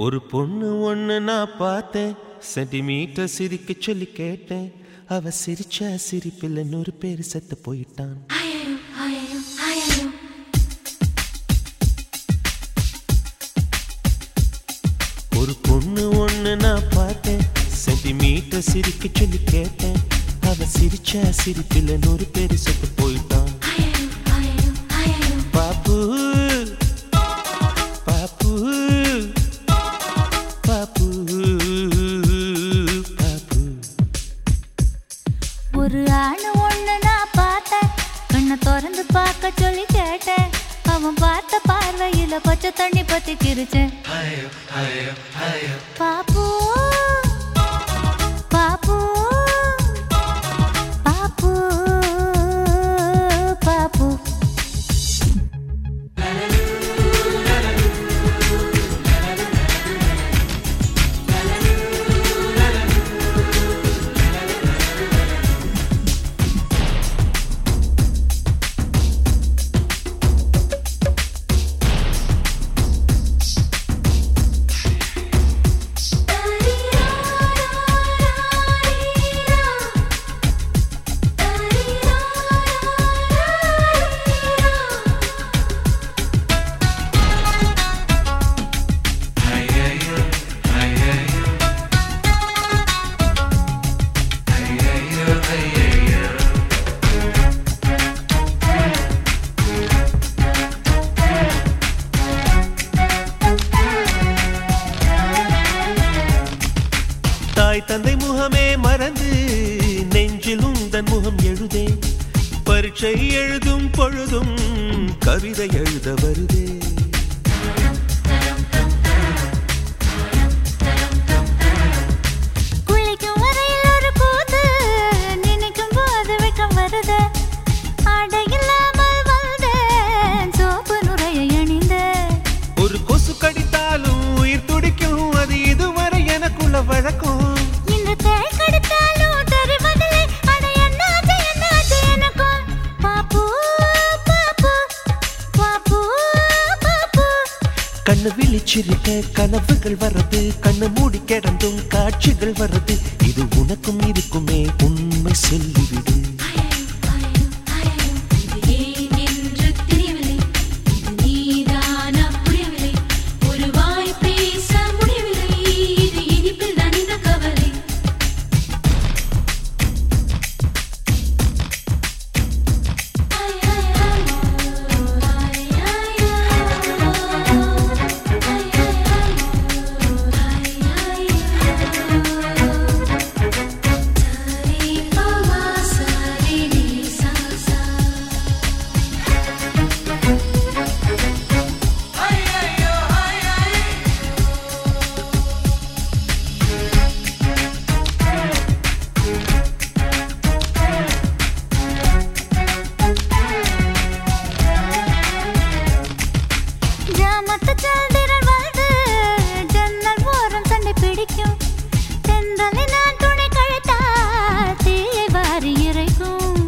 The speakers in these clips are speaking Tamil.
ஒரு பொண்ணு ஒண்ணு நான் பார்த்தேன் சென்டிமீட்டர் சிரிக்க சொல்லி கேட்டேன் அவ சிரிச்ச சிரிப்பில் நூறு பேர் செத்து போயிட்டான் ஒரு பொண்ணு ஒண்ணு நான் பார்த்தேன் சென்டிமீட்டர் சிரிக்க சொல்லி கேட்டேன் அவ சிரிச்ச சிரிப்பில் நூறு பேர் செத்து போயிட்டான் பாப்பு பாப்பு பாப்பு பாப்பு ஒரு ஆணு ஒண்ணு நான் பார்த்தேன் கண்ணை திறந்து பார்க்க சொல்லி கேட்டேன் அவன் பார்த்த பார்வையில பச்சை தண்ணி பத்தி கிரிச்சேன் பாப்பு பாப்பு பாப்பு பாப்பு தாய் தந்தை முகமே மறந்து நெஞ்சில் உந்தன் முகம் எழுதே பரீட்சை எழுதும் பொழுதும் கவிதை எழுத வருதே குளிக்கும் வரையில் ஒரு கூத்து நினைக்கும் போது வெட்கம் வருது ஆடை இல்லாமல் வந்தேன் சோப்பு நுரையை அணிந்தேன் ஒரு கொசு கடித்தாலும் உயிர் துடிக்கும் அது இதுவரை எனக்குள்ள வழக்கம் இந்த தேள் கடித்தாலும் தெரிவதில்லை அட என்னாச்சு என்னாச்சு எனக்கும் பாப்பு பாப்பு பாப்பு பாப்பு கண்ணு விழிச்சிருக்க கனவுகள் வர்றது கண்ணு மூடி கிடந்தும் காட்சிகள் வர்றது இது உனக்கும் இருக்குமே உண்மை சொல்லிவிடு ஜாமத்து சந்திரன் வந்து ஜன்னல் ஓரம் சண்டை பிடிக்கும் தென்றலை நான் துணை கழுத்தால் தீயை வாரி இறைக்கும்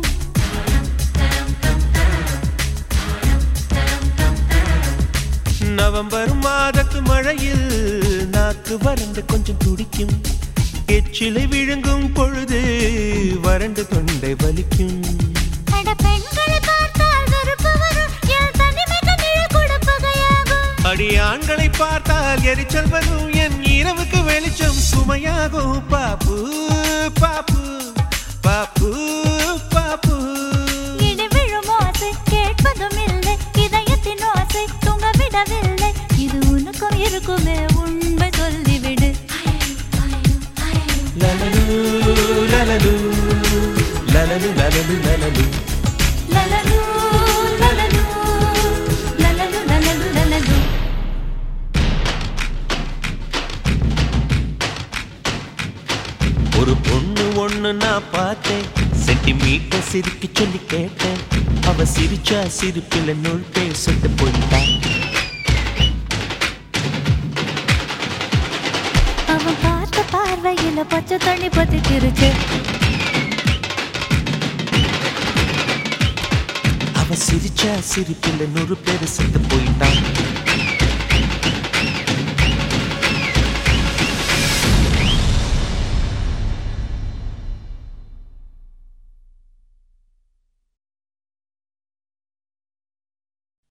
நவம்பர் மாதத்து மழையில் நாக்கு வறண்டு கொஞ்சம் துடிக்கும் எச்சிலை விழுங்கும் பொழுது வறண்டு தொண்டை வலிக்கும் அட பெண்களை பார்த்தால் வெறுப்பு வரும் என் தனிமைக்கு நிழல் கொடுப்பகையாகும் அடி ஆண்களை பார்த்தால் எரிச்சல் வரும் என் இரவுக்கு வெளிச்சம் சுமையாகும் பாப்பு பாப்பு பாப்பு பாப்பு இடி விழும் ஓசை கேட்பதும் இல்லை இதயத்தின் ஓசை தூங்க விடவில்லை இது உனக்கும் இருக்குமே உண்மை சொல்லிவிடு லலலு லலலு லலலு லலலு லலலு லலலு, லலலு, லலலு, லலலு, லலலு. ஒரு பொண்ணு ஒண்ணு நான் பார்த்தேன் சென்டிமீட்டர் சிரிக்க சொல்லி கேட்டேன் அவ சிரிச்சா சிரிப்பில் நூல் பேர் செத்து போயிட்டான் அவன் பார்த்த பார்வையில பச்சை தண்ணி பத்திக்கிருச்சு அவ சிரிச்சா சிரிப்பில் நூறு பேர் செத்து போயிட்டான்